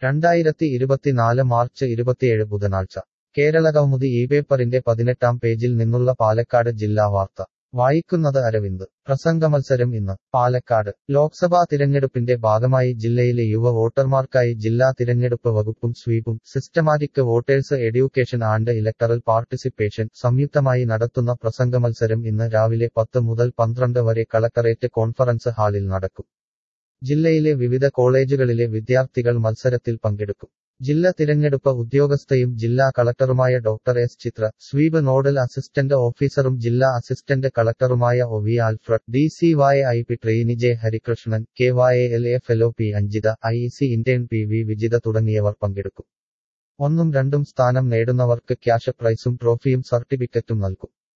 രണ്ടായിരത്തി ഇരുപത്തിനാല് മാർച്ച് ഇരുപത്തിയേഴ് ബുധനാഴ്ച കേരള കൗമുദി ഈ പേപ്പറിന്റെ പതിനെട്ടാം പേജിൽ നിന്നുള്ള പാലക്കാട് ജില്ലാ വാർത്ത വായിക്കുന്നത് അരവിന്ദ് പ്രസംഗമത്സരം ഇന്ന് പാലക്കാട് ലോക്സഭാ തിരഞ്ഞെടുപ്പിന്റെ ഭാഗമായി ജില്ലയിലെ യുവ വോട്ടർമാർക്കായി ജില്ലാ തിരഞ്ഞെടുപ്പ് വകുപ്പും സ്വീപും systematic voters education and electoral participation സംയുക്തമായി നടത്തുന്ന പ്രസംഗമത്സരം ഇന്ന് രാവിലെ പത്ത് മുതൽ പന്ത്രണ്ട് വരെ കളക്ടറേറ്റ് കോൺഫറൻസ് ഹാളിൽ നടക്കും ജില്ലയിലെ വിവിധ കോളേജുകളിലെ വിദ്യാർത്ഥികൾ മത്സരത്തിൽ പങ്കെടുക്കും ജില്ലാ തിരഞ്ഞെടുപ്പ് ഉദ്യോഗസ്ഥയും ജില്ലാ കളക്ടറുമായ doctor S Chitra SVEEP nodal assistant ഓഫീസറും ജില്ലാ അസിസ്റ്റന്റ് കളക്ടറുമായ O V Alfred D C Y I P trainee J Harikrishnan K Y L A fellow P Anjitha I C Indian P V Vijitha തുടങ്ങിയവർ പങ്കെടുക്കും ഒന്നും രണ്ടും സ്ഥാനം നേടുന്നവർക്ക് ക്യാഷ് പ്രൈസും ട്രോഫിയും സർട്ടിഫിക്കറ്റും നൽകും